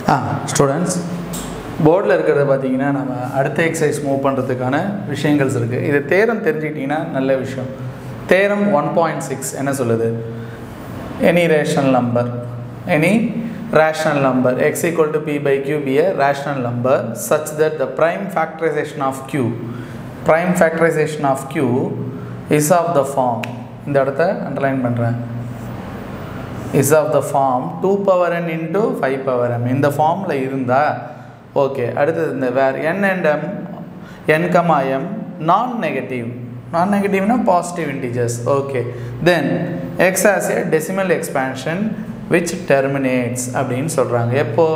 ஆ students போர்டில் இருக்கிறத பார்த்தீங்கன்னா நம்ம அடுத்த எக்ஸசைஸ் மூவ் பண்ணுறதுக்கான விஷயங்கள்ஸ் இருக்குது இது தேரம் தெரிஞ்சுக்கிட்டிங்கன்னா நல்ல விஷயம் தேரம் ஒன் பாயிண்ட் சிக்ஸ் என்ன சொல்லுது any rational number any rational number x equal to p by q be a rational number such that the prime factorization of q prime factorization of q is of the form இந்த இடத்த underline பண்ணுறேன் is of the form 2 power n into 5 power m இந்த ஃபார்மில் இருந்தால் okay அடுத்தது இந்த வேர் n and m n comma m நான் negative நான் நெகட்டிவ்னா positive integers okay then X as a decimal expansion which terminates அப்படின்னு சொல்கிறாங்க எப்போ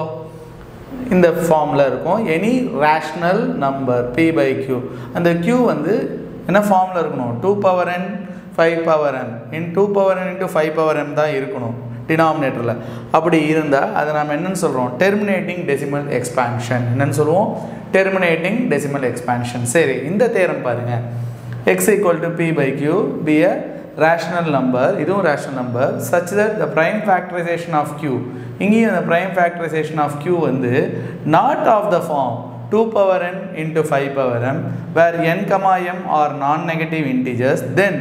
இந்த ஃபார்மில் இருக்கும் any rational number B by Q அந்த க்யூ வந்து என்ன ஃபார்மில் இருக்கணும் two power N five power n in two power n into five power n தான் இருக்கணும் டினாமினேட்டரில் அப்படி இருந்தால் அதை நம்ம என்னென்னு சொல்கிறோம் டெர்மினேட்டிங் டெசிமல் எக்ஸ்பான்ஷன் என்னென்னு சொல்லுவோம் டெர்மினேட்டிங் டெசிமல் எக்ஸ்பான்ஷன் சரி இந்த தேரம் பாருங்கள் x equal to p by q p a rational number இதுவும் rational number such that the prime factorization of q இங்கேயும் அந்த ப்ரைம் ஃபேக்டரைசேஷன் ஆஃப் க்யூ வந்து not of the form two power n into five power m where n comma m are non negative integers then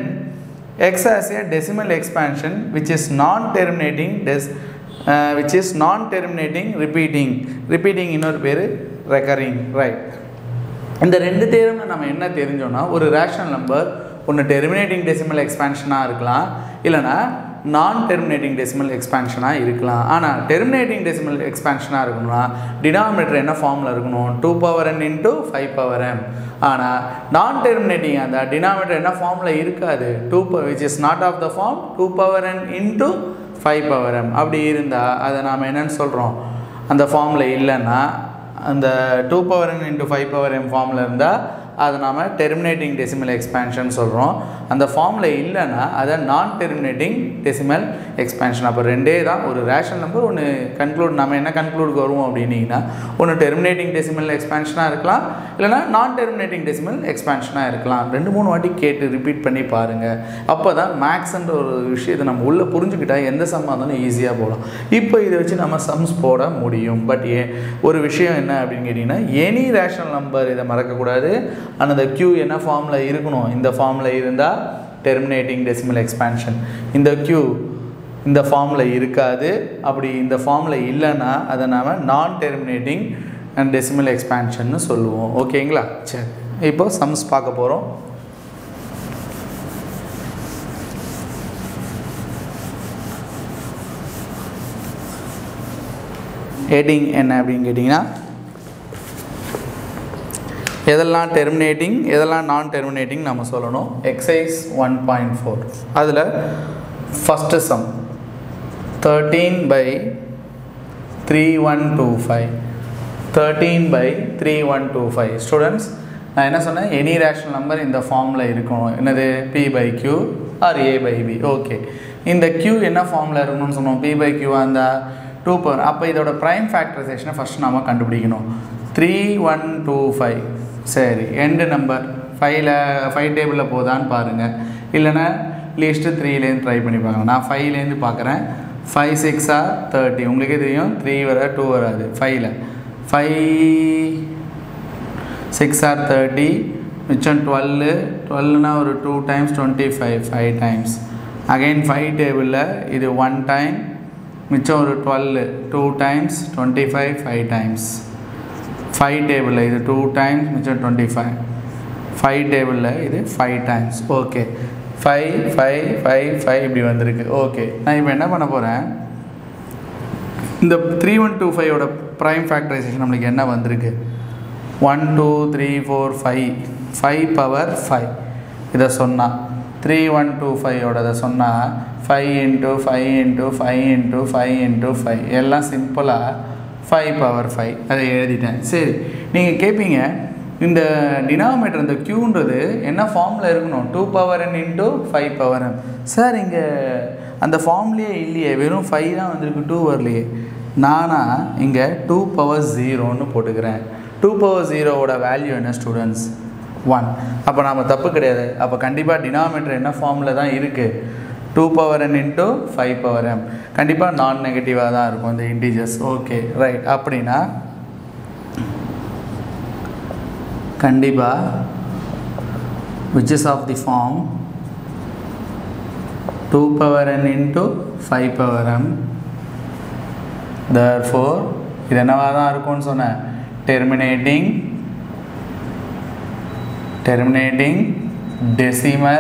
x has a decimal expansion which is non-terminating des uh, which is non-terminating repeating repeating இன்னொரு பேர் recurring right இந்த ரெண்டு தேர்வில் நம்ம என்ன தெரிஞ்சோன்னா ஒரு rational number ஒன்று டெர்மினேட்டிங் டெசிமல் எக்ஸ்பேன்ஷனாக இருக்கலாம் இல்லைனா நான் டெர்மினேட்டிங் டெசிமல் எக்ஸ்பேன்ஷனாக இருக்கலாம் ஆனால் டெர்மினேட்டிங் டெசிமல் எக்ஸ்பேன்ஷனாக இருக்கணும்னா டினாமினேட்டர் என்ன ஃபார்மில் இருக்கணும் two power n into five power m ஆனால் நான் டெர்மினேட்டிங் அந்த டினாமினேட்டர் என்ன ஃபார்மில் இருக்காது two which is not of the form two power n into five power m அப்படி இருந்தால் அதை நாம் என்னென்னு சொல்கிறோம் அந்த ஃபார்மில் இல்லைன்னா அந்த two power n into five power m ஃபார்மில் இருந்தால் அதை நாம் டெர்மினேட்டிங் டெசிமல் எக்ஸ்பேன்ஷன் சொல்கிறோம் அந்த ஃபார்மில் இல்லைன்னா அதை நான் டெர்மினேட்டிங் டெசிமல் எக்ஸ்பேன்ஷன் அப்போ ரெண்டே தான் ஒரு ரேஷன் நம்பர் ஒன்று கன்க்ளூட் நம்ம என்ன கன்க்ளூடுக்கு வருவோம் அப்படின்னீங்கன்னா ஒன்று டெர்மினேட்டிங் டெசிமல் எக்ஸ்பேன்ஷனாக இருக்கலாம் இல்லைனா நான் டெர்மினேட்டிங் டெசிமல் எக்ஸ்பேன்ஷனாக இருக்கலாம் ரெண்டு மூணு வாட்டி கேட்டு ரிப்பீட் பண்ணி பாருங்கள் அப்போ தான் மேக்ஸ்ன்ற ஒரு விஷயத்தை நம்ம உள்ளே புரிஞ்சுக்கிட்டால் எந்த சம்மாக இருந்தாலும் ஈஸியாக போகலாம் இப்போ இதை வச்சு நம்ம சம்ஸ் போட முடியும் பட் ஏ ஒரு விஷயம் என்ன அப்படின்னு கேட்டிங்கன்னா எனி ரேஷனல் நம்பர் இதை மறக்கக்கூடாது ஆனால் அந்த க்யூ என்ன ஃபார்மில் இருக்கணும் இந்த ஃபார்மில் இருந்தால் டெர்மினேட்டிங் டெசிமல் எக்ஸ்பேன்ஷன் இந்த க்யூ இந்த ஃபார்மில் இருக்காது அப்படி இந்த ஃபார்மில் இல்லைன்னா அதை நாம் நான் டெர்மினேட்டிங் அண்ட் டெசிமல் எக்ஸ்பேன்ஷன்னு சொல்லுவோம் ஓகேங்களா சரி இப்போ சம்ஸ் பார்க்க போகிறோம் ஹெட்டிங் என்ன அப்படின்னு கேட்டிங்கன்னா எதெல்லாம் டெர்மினேட்டிங் எதெல்லாம் நான் டெர்மினேட்டிங் நம்ம சொல்லணும் எக்ஸைஸ் ஒன் பாயிண்ட் ஃபோர் அதில் first sum thirteen by three one two five thirteen by three one two five students நான் என்ன சொன்னேன் எனி ரேஷனல் நம்பர் இந்த ஃபார்மில் இருக்கணும் என்னது p by q or a by b okay இந்த கியூ என்ன ஃபார்மில் இருக்கணும்னு சொன்னோம் பி பை கியூ அந்த டூ பவர் அப்போ இதோட ப்ரைம் ஃபேக்டரைசேஷனை ஃபஸ்ட் நம்ம கண்டுபிடிக்கணும் த்ரீ ஒன் டூ ஃபைவ் சரி எண்டு நம்பர் ஃபைவ்ல ஃபைவ் டேபிளில் போதான்னு பாருங்கள் இல்லைன்னா லீஸ்ட்டு த்ரீலேருந்து ட்ரை பண்ணி பார்க்கலாம் நான் ஃபைவ்லேருந்து பார்க்குறேன் ஃபைவ் சிக்ஸா தேர்ட்டி உங்களுக்கே தெரியும் த்ரீ வர டூ வராது ஃபைவ்ல ஃபைவ் சிக்ஸ் ஆர் தேர்ட்டி மிச்சம் டுவெல்லு டுவெல்னா ஒரு two times twenty five five times again five டேபிளில் இது ஒன் டைம் மிச்சம் ஒரு twelve two times twenty five five times five டேபிளில் இது டூ டைம்ஸ் மிச்சம் டுவெண்ட்டி ஃபைவ் ஃபைவ் டேபிளில் இது five times okay five five five five இப்படி வந்திருக்கு ஓகே நான் இப்போ என்ன பண்ண போகிறேன் இந்த த்ரீ ஒன் டூ ஃபைவோட ப்ரைம் ஃபேக்டரைசேஷன் நம்மளுக்கு என்ன வந்திருக்கு one two three four five five power five இதை சொன்னால் த்ரீ ஒன் டூ ஃபைவோடதை சொன்னால் five into five into five into five into five எல்லாம் சிம்பிளாக ஃபைவ் பவர் ஃபைவ் அதை எழுதிட்டேன் சரி நீங்கள் கேட்பீங்க இந்த டினாமினேட்டர் இந்த க்யூன்றது என்ன ஃபார்மில் இருக்கணும் two power n into five power m sir இங்கே அந்த ஃபார்ம்லேயே இல்லையே வெறும் ஃபைவ் தான் வந்திருக்கு டூ வரலையே நானா இங்கே டூ பவர் ஜீரோன்னு போட்டுக்கிறேன் டூ பவர் ஜீரோவோட வேல்யூ என்ன ஸ்டூடெண்ட்ஸ் ஒன் அப்போ நாம் தப்பு கிடையாது அப்போ கண்டிப்பாக டினாமினேட்டர் என்ன ஃபார்மில் தான் இருக்குது two power n into five power m கண்டிப்பாக நான் நெகட்டிவாக தான் இருக்கும் இந்த இன்டீஜர்ஸ் ஓகே ரைட் அப்படின்னா கண்டிப்பாக which is of the form 2 power n into 5 power m therefore இது என்னவாக தான் இருக்கும்னு சொன்னேன் terminating terminating decimal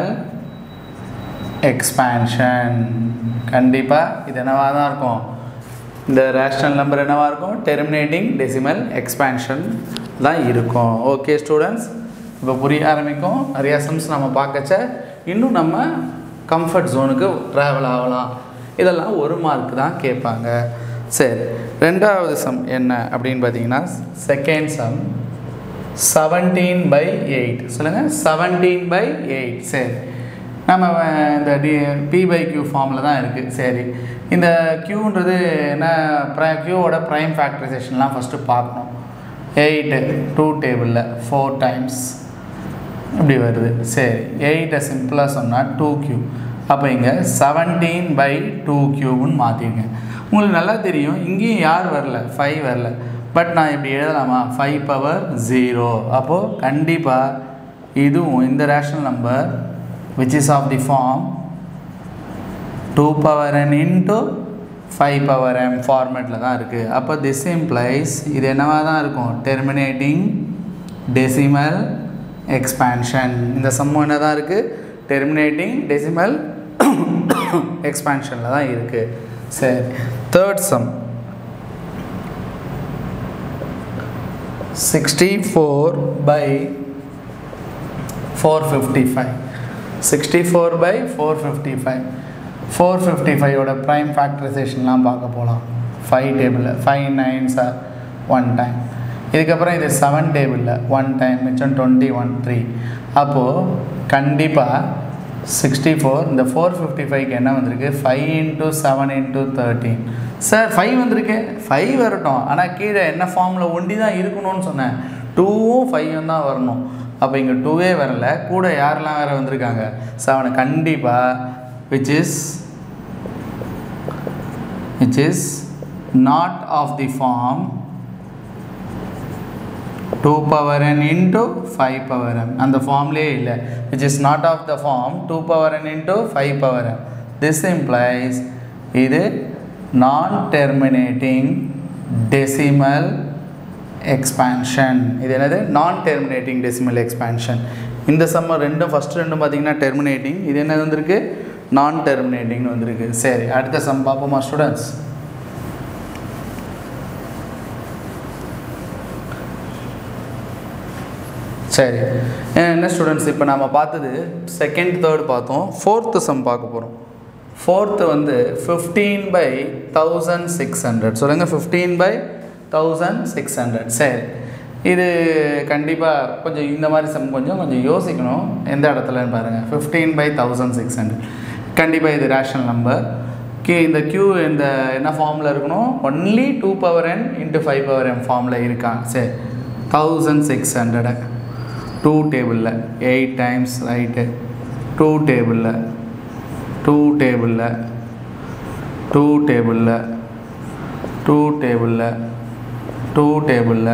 expansion கண்டிப்பாக இது என்னவாக தான் இருக்கும் இந்த ரேஷனல் நம்பர் என்னவாக இருக்கும் டெர்மினேட்டிங் டெசிமல் எக்ஸ்பேன்ஷன் தான் இருக்கும் ஓகே ஸ்டூடெண்ட்ஸ் இப்போ புரிய ஆரம்பிக்கும் நிறைய சம்ஸ் நம்ம பார்க்கச்ச இன்னும் நம்ம கம்ஃபர்ட் ஜோனுக்கு ட்ராவல் ஆகலாம் இதெல்லாம் ஒரு மார்க் தான் கேட்பாங்க சரி ரெண்டாவது சம் என்ன அப்படின்னு பார்த்தீங்கன்னா second sum seventeen by eight சொல்லுங்கள் செவன்டீன் பை எயிட் சரி நம்ம அஹ், இந்த டி பி பை கியூ ஃபார்மில் தான் இருக்குது சரி இந்த க்யூன்றது என்ன ப்ரை க்யூவோட ப்ரைம் ஃபேக்டரைசேஷன்லாம் ஃபஸ்ட்டு பார்க்கணும் எயிட்டு டூ டேபிளில் ஃபோர் டைம்ஸ் இப்படி வருது சரி எயிட்டை சிம்பிளாக சொன்னால் டூ கியூ அப்போ இங்கே செவன்டீன் பை டூ கியூப்னு மாற்றிடுங்க உங்களுக்கு நல்லா தெரியும் இங்கேயும் யார் வரல ஃபைவ் வரல பட் நான் இப்படி எழுதலாமா ஃபைவ் பவர் ஜீரோ அப்போது கண்டிப்பாக இதுவும் இந்த rational number which is of the form 2 power n into 5 power m ஃபார்மேட்டில் தான் இருக்குது அப்போ this implies இது என்னவாக தான் இருக்கும் terminating decimal expansion இந்த சம்மம் என்ன தான் இருக்குது terminating decimal எக்ஸ்பேன்ஷனில் தான் இருக்குது சரி third sum sixty four by four fifty five sixty four by four fifty five four fifty ஃபைவோட ப்ரைம் ஃபேக்டரைசேஷன்லாம் பார்க்க போகலாம் ஃபைவ் டேபிளில் five nine sir one time இதுக்கப்புறம் இது செவன் டேபிளில் ஒன் டைம் மிச்சம் டுவெண்ட்டி ஒன் த்ரீ அப்போது கண்டிப்பாக சிக்ஸ்டி ஃபோர் இந்த ஃபோர் ஃபிஃப்டி ஃபைவ்க்கு என்ன வந்திருக்கு five into seven into thirteen sir five வந்திருக்கு ஃபைவ் வரட்டும் ஆனால் கீழே என்ன ஃபார்மில் ஒண்டி தான் இருக்கணும்னு சொன்னேன் டூவும் ஃபைவும் தான் வரணும் அப்போ இங்கே டூவே வரல கூட யாரெல்லாம் வேறு வந்திருக்காங்க செவனு கண்டிப்பாக which is which is not of the form 2 power n into 5 power m அந்த ஃபார்ம்லேயே இல்லை which is not of the form 2 power n into 5 power m this implies இது non terminating decimal expansion இது என்னது நான் terminating decimal expansion இந்த சம்ம ரெண்டும் first ரெண்டும் பார்த்தீங்கன்னா terminating இது என்ன வந்திருக்கு நான் terminatingனு வந்திருக்கு சரி அடுத்த சம் பார்ப்போமா ஸ்டூடெண்ட்ஸ் சரி என்ன ஸ்டூடெண்ட்ஸ் இப்போ நம்ம பார்த்தது செகண்ட் தேர்ட் பார்த்தோம் ஃபோர்த்து சம் பார்க்க போகிறோம் ஃபோர்த்து வந்து fifteen by thousand six hundred சொல்லுங்கள் fifteen by thousand six hundred சரி இது கண்டிப்பாக கொஞ்சம் இந்த மாதிரி சம் கொஞ்சம் கொஞ்சம் யோசிக்கணும் எந்த இடத்துலன்னு பாருங்கள் fifteen by thousand six hundred கண்டிப்பாக இது ரேஷனல் நம்பர் கே இந்த க்யூ இந்த என்ன ஃபார்மில் இருக்கணும் only two power n into five power m ஃபார்மில் இருக்கான் சரி தௌசண்ட் சிக்ஸ் ஹண்ட்ரடு டூ டேபிளில் எயிட் டைம்ஸ் ரைட்டு டூ டேபிளில் டூ டேபிளில் டூ டேபிளில் டூ டேபிளில் டூ டேபிளில்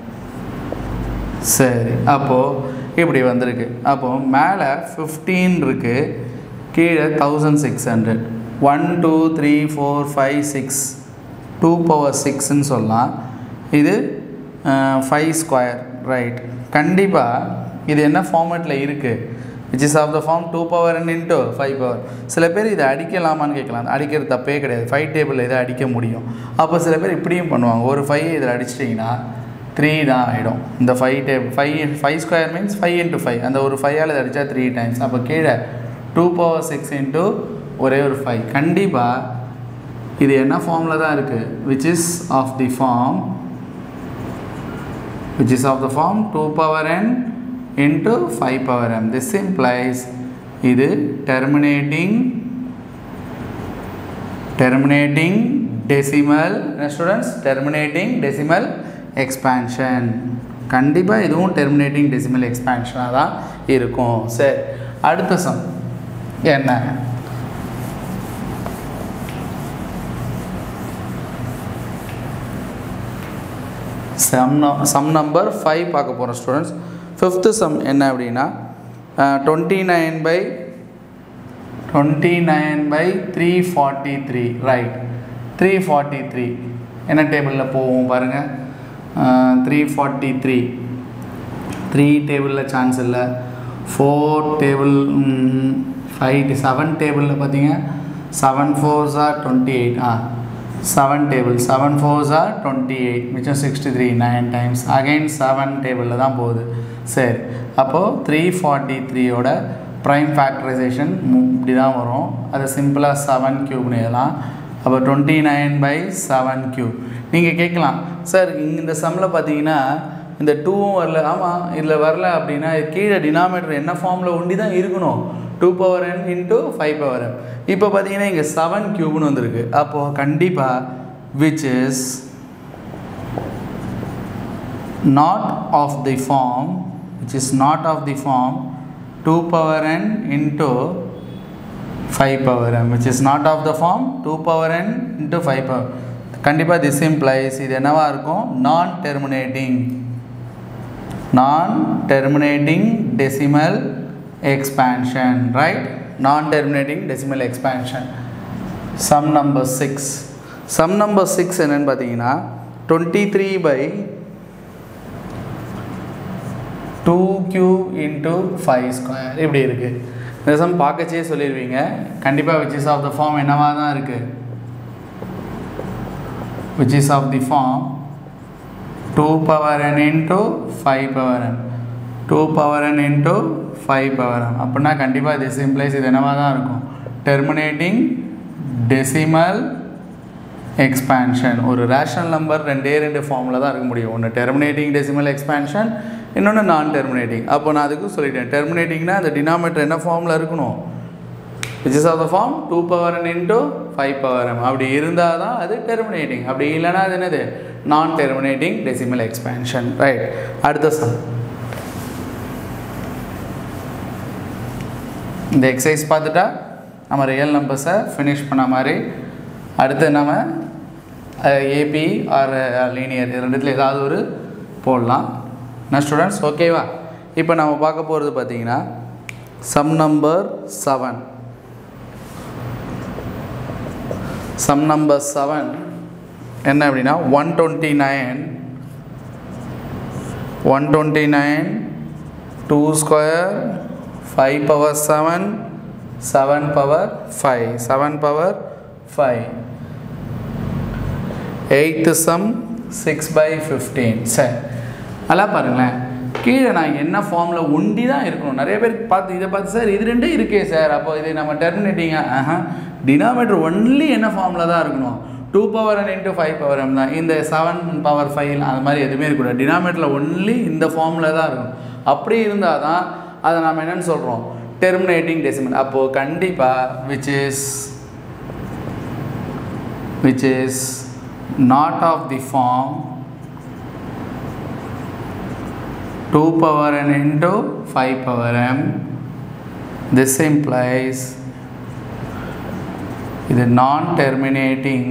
சரி அப்போது இப்படி வந்திருக்கு அப்போது மேலே ஃபிஃப்டீன் இருக்குது கீழே thousand six hundred one two three four five six two power சிக்ஸ்ன்னு சொல்லலாம் இது ஃபைவ் ஸ்கொயர் ரைட் கண்டிப்பாக இது என்ன ஃபார்மேட்டில் இருக்குது which is of the form two power n into five power சில பேர் இதை அடிக்கலாமான்னு கேட்கலாம் அடிக்கிறது தப்பே கிடையாது ஃபைவ் டேபிளில் இதை அடிக்க முடியும் அப்போ சில பேர் இப்படியும் பண்ணுவாங்க ஒரு ஃபைவ் இதில் அடிச்சிட்டிங்கன்னா த்ரீ தான் ஆகிடும் இந்த five table five five square means five into five அந்த ஒரு ஃபைவால் இதை அடித்தா த்ரீ டைம்ஸ் அப்போ கீழே டூ பவர் சிக்ஸ் இன்ட்டு ஒரே ஒரு ஃபைவ் கண்டிப்பாக இது என்ன ஃபார்மில் தான் இருக்குது which is of the form which is of the form 2 power n into 5 power m. This implies இது terminating terminating decimal என்ன students terminating decimal expansion கண்டிப்பாக இதுவும் terminating decimal expansion தான் இருக்கும் சரி அடுத்த சம் என்ன சம் சம் நம்பர் ஃபைவ் பார்க்க போகிறோம் ஸ்டூடெண்ட்ஸ் ஃபிஃப்த்து சம் என்ன அப்படின்னா twenty nine by twenty nine by three forty three right three forty three என்ன டேபிளில் போவோம் பாருங்கள் த்ரீ ஃபார்ட்டி த்ரீ த்ரீ டேபிளில் சான்ஸ் இல்லை ஃபோர் டேபிள் ஃபைவ் செவன் டேபிளில் பார்த்தீங்க seven fours are twenty eight ah seven table seven fours are twenty eight மிச்சம் sixty three nine times again seven டேபிளில் தான் போகுது சரி அப்போது த்ரீ ஃபார்ட்டி த்ரீயோட ப்ரைம் ஃபேக்டரைசேஷன் இப்படி தான் வரும் அது சிம்பிளாக செவன் க்யூப்னு எழுதலாம் அப்போ twenty nine by seven cube நீங்கள் கேட்கலாம் சார் இந்த சம்மில் பார்த்தீங்கன்னா இந்த டூவும் வரல ஆமாம் இதில் வரல அப்படின்னா கீழே டினாமேட்டர் என்ன ஃபார்மில் ஒண்டி தான் இருக்கணும் two power n into five power m இப்போ பார்த்தீங்கன்னா இங்கே செவன் க்யூப்னு வந்திருக்கு அப்போது கண்டிப்பாக which is not of the form which is not of the form two power n into five power m which is not of the form two power n into five power கண்டிப்பாக this implies இது என்னவா இருக்கும் non terminating non terminating decimal expansion right non terminating decimal expansion sum number 6 sum number 6 என்னன்னு பார்த்தீங்கன்னா 23 by 2q into 5 square இப்படி இருக்கு இந்த some பார்க்கச்சே சொல்லிடுவீங்க கண்டிப்பாக which is of the form என்னவா தான் இருக்கு which is of the form 2 power n into 5 power n 2 power n into 5 power n அப்படின்னா கண்டிப்பாக this implies இது என்னவா தான் இருக்கும் terminating decimal expansion ஒரு ரேஷனல் நம்பர் ரெண்டே ரெண்டு ஃபார்மில் தான் இருக்க முடியும் ஒன்று டெர்மினேட்டிங் டெசிமல் எக்ஸ்பேன்ஷன் இன்னொன்று நான் டெர்மினேட்டிங் அப்போ நான் அதுக்கும் சொல்லிட்டேன் டெர்மினேட்டிங்னா அந்த டினாமேட்டர் என்ன ஃபார்மில் இருக்கணும் which is of the form two power n into five power m அப்படி இருந்தால் தான் அது டெர்மினேட்டிங் அப்படி இல்லைனா அது என்னது non terminating decimal expansion right அடுத்த சம் இந்த எக்ஸசைஸ் பார்த்துட்டா நம்ம ரியல் நம்பர்ஸை ஃபினிஷ் பண்ண மாதிரி அடுத்து நம்ம ஏபி ஆர் லீனியர் இது ரெண்டுத்தில் ஏதாவது ஒரு போடலாம் என்ன ஸ்டூடெண்ட்ஸ் ஓகேவா இப்போ நம்ம பார்க்க போகிறது பார்த்தீங்கன்னா sum number seven sum number seven என்ன அப்படின்னா one twenty nine one twenty nine two square five power seven seven power five seven power five eighth sum six by fifteen சரி நல்லா பாருங்களேன் கீழே நான் என்ன ஃபார்மில் ஒண்டி தான் இருக்கணும் நிறைய பேர் பார்த்து இதை பார்த்து சார் இது ரெண்டே இருக்கே சார் அப்போ இது நம்ம டெர்மினேட்டிங்க ஆஹா டினாமேட்டர் ஒன்லி என்ன ஃபார்மில் தான் இருக்கணும் two power n into five power m தான் இந்த செவன் பவர் ஃபைவ் அது மாதிரி எதுவுமே இருக்கக்கூடாது டினாமேட்டரில் ஒன்லி இந்த ஃபார்மில் தான் இருக்கும் அப்படி இருந்தால் தான் அதை நம்ம என்னென்னு சொல்கிறோம் டெர்மினேட்டிங் டெசிமல் அப்போது கண்டிப்பாக which is which is not of the form 2 power n into 5 power m this implies இது non terminating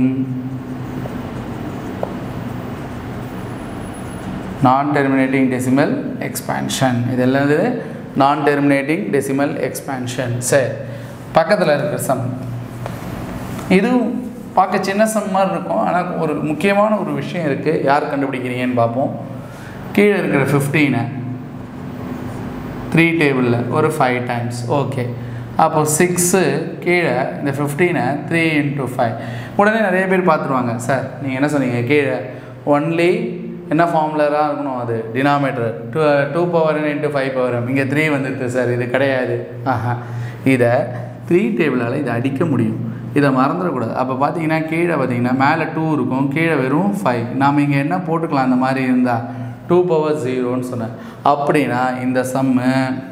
non terminating decimal expansion இதெல்லாம் இது நான் டெர்மினேட்டிங் டெசிமல் எக்ஸ்பேன்ஷன் சரி பக்கத்தில் இருக்கிற சம் இது பார்க்க சின்ன சம் மாதிரி இருக்கும் ஆனால் ஒரு முக்கியமான ஒரு விஷயம் இருக்குது யார் கண்டுபிடிக்கிறீங்கன்னு பார்ப்போம் கீழே இருக்கிற ஃபிஃப்டீனை த்ரீ டேபிளில் ஒரு ஃபைவ் டைம்ஸ் ஓகே அப்போ சிக்ஸு கீழே இந்த ஃபிஃப்டீனை த்ரீ இன்ட்டு ஃபைவ் உடனே நிறைய பேர் பார்த்துருவாங்க சார் நீங்கள் என்ன சொன்னீங்க கீழே ஒன்லி என்ன ஃபார்முலராக இருக்கணும் அது denominator two two power into five power இங்கே த்ரீ வந்துடுது சார் இது கிடையாது ஆஹா இதை த்ரீ டேபிளால் இதை அடிக்க முடியும் இதை மறந்துடக்கூடாது அப்போ பார்த்தீங்கன்னா கீழே பார்த்தீங்கன்னா மேலே டூ இருக்கும் கீழே வெறும் ஃபைவ் நாம் இங்கே என்ன போட்டுக்கலாம் அந்த மாதிரி இருந்தால் டூ பவர் ஜீரோன்னு சொன்னேன் அப்படின்னா இந்த சம்மு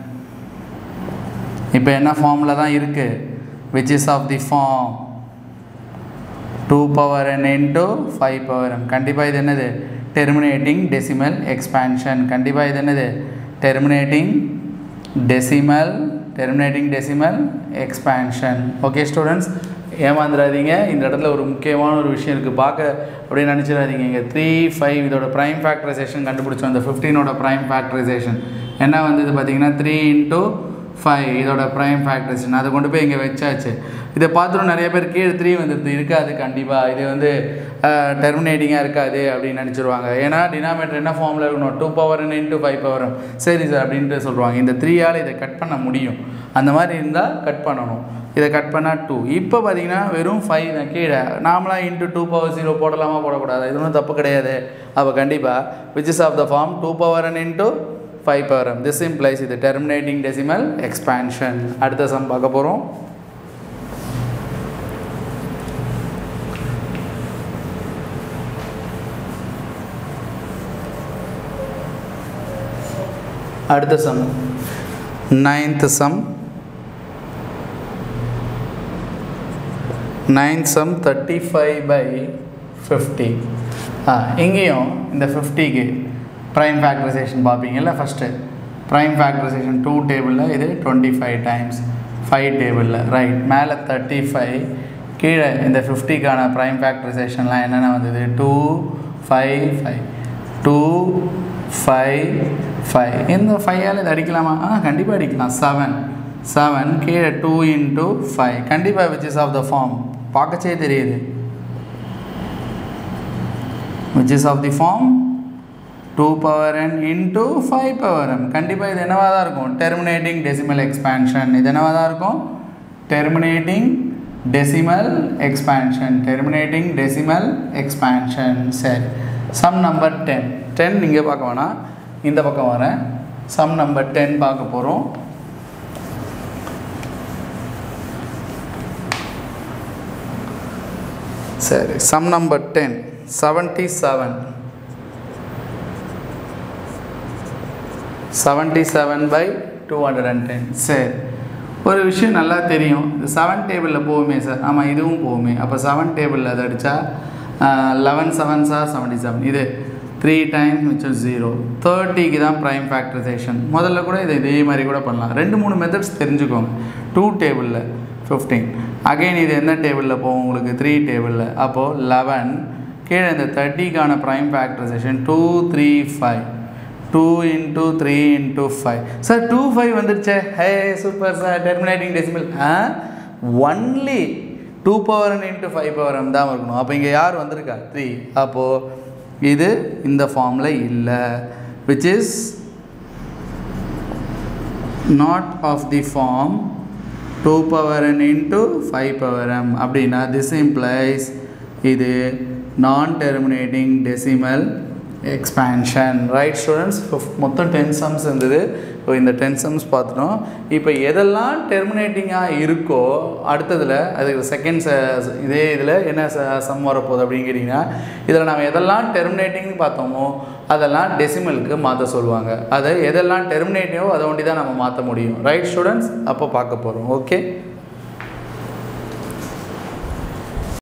இப்போ என்ன ஃபார்மில் தான் இருக்குது which is of the form two power n into five power m கண்டிப்பாக இது என்னது டெர்மினேட்டிங் டெசிமல் எக்ஸ்பேன்ஷன் கண்டிப்பாக இது என்னது terminating decimal terminating decimal expansion okay students ஏமாந்துடாதீங்க இந்த இடத்துல ஒரு முக்கியமான ஒரு விஷயம் இருக்குது பார்க்க அப்படின்னு நினச்சிடாதீங்க இங்கே த்ரீ ஃபைவ் இதோட ப்ரைம் ஃபேக்டரைசேஷன் கண்டுபிடிச்சோம் இந்த ஃபிஃப்டீனோட ப்ரைம் ஃபேக்டரைசேஷன் என்ன வந்தது பார்த்தீங்கன்னா த்ரீ இன்ட்டு ஃபைவ் இதோட ப்ரைம் ஃபேக்டரைசேஷன் அதை கொண்டு போய் இங்கே வச்சாச்சு இதை பார்த்துட்டு நிறைய பேர் கீழே த்ரீ வந்துடுது இருக்காது கண்டிப்பாக இது வந்து டெர்மினேட்டிங்காக இருக்காது அப்படின்னு நினச்சிருவாங்க ஏன்னா டினாமேட்டர் என்ன ஃபார்மில் இருக்கணும் two power into five power சரி சார் அப்படின்ட்டு சொல்லுவாங்க இந்த த்ரீயால் இதை கட் பண்ண முடியும் அந்த மாதிரி இருந்தால் கட் பண்ணணும் இதை கட் பண்ணால் டூ இப்போ பார்த்தீங்கன்னா வெறும் ஃபைவ் தான் கீழே நாமளாக இன்ட்டு டூ பவர் ஜீரோ போடலாமா போடக்கூடாது இது ஒன்றும் தப்பு கிடையாது அப்போ கண்டிப்பாக which is of the form two power n into five power this implies இது டெர்மினேட்டிங் டெசிமல் எக்ஸ்பேன்ஷன் அடுத்த சம் பார்க்க போகிறோம் அடுத்த sum ninth sum ninth sum thirty five by fifty ah இங்கேயும் இந்த ஃபிஃப்டிக்கு ப்ரைம் ஃபேக்டரைசேஷன் பார்ப்பீங்கல்ல ஃபஸ்ட்டு ப்ரைம் ஃபேக்டரைசேஷன் டூ டேபிளில் இது டுவெண்ட்டி ஃபைவ் டைம்ஸ் ஃபைவ் டேபிளில் ரைட் மேலே தேர்ட்டி ஃபைவ் கீழே இந்த ஃபிஃப்டிக்கான ப்ரைம் ஃபேக்டரைசேஷன்லாம் என்னென்ன வந்தது two five five two five five இந்த ஃபைவால் இது அடிக்கலாமா ஆ கண்டிப்பாக அடிக்கலாம் செவன் செவன் கீழே டூ இன்ட்டு ஃபைவ் கண்டிப்பாக which is of the form பார்க்கச்சே தெரியுது which is of the form two power n into five power m கண்டிப்பாக இது என்னவாக தான் இருக்கும் டெர்மினேட்டிங் டெசிமல் எக்ஸ்பேன்ஷன் இது என்னவாக தான் இருக்கும் terminating decimal expansion terminating decimal expansion சரி சம் நம்பர் டென் டென் நீங்கள் பார்க்க வேணாம் இந்த பக்கம் வரேன் சம் நம்பர் டென் பார்க்க போகிறோம் சரி sum number ten seventy seven seventy seven by two hundred and ten சரி ஒரு விஷயம் நல்லா தெரியும் இது செவன் டேபிளில் போகுமே சார் ஆமாம் இதுவும் போகுமே அப்போ செவன் டேபிளில் அதை அடித்தா eleven seven sir seventy seven இது த்ரீ டைம்ஸ் மிச்சம் ஜீரோ தேர்ட்டிக்கு தான் ப்ரைம் ஃபேக்டரைசேஷன் முதல்ல கூட இதை இதே மாதிரி கூட பண்ணலாம் ரெண்டு மூணு மெத்தட்ஸ் தெரிஞ்சுக்கோங்க டூ டேபிளில் ஃபிஃப்டீன் அகைன் இது என்ன டேபிளில் போகும் உங்களுக்கு த்ரீ டேபிளில் அப்போது லெவன் கீழே இந்த தேர்ட்டிக்கான prime factorization two three five two into three into five sir two five வந்துருச்சே hey super sir terminating decimal ah only two power into five power m தான் இருக்கணும் அப்போ இங்கே யார் வந்திருக்கா த்ரீ அப்போது இது இந்த ஃபார்மில் இல்லை which is not of the form two power n into five power m அப்படின்னா திஸ் இம்ப்ளைஸ் இது non terminating decimal expansion right students மொத்தம் டென் சம்ஸ் இருந்தது இப்போ இந்த டென் சம்ஸ் பார்த்துட்டோம் இப்போ எதெல்லாம் டெர்மினேட்டிங்காக இருக்கோ அடுத்ததில் அதுக்கு செகண்ட் இதே இதில் என்ன சம் வரப்போகுது அப்படின்னு கேட்டிங்கன்னா இதில் நம்ம எதெல்லாம் டெர்மினேட்டிங்னு பார்த்தோமோ அதெல்லாம் டெசிமலுக்கு மாற்ற சொல்லுவாங்க அதை எதெல்லாம் டெர்மினேட்டிவோ அதை ஒண்டி தான் நம்ம மாற்ற முடியும் ரைட் ஸ்டூடெண்ட்ஸ் அப்போ பார்க்க போகிறோம் ஓகே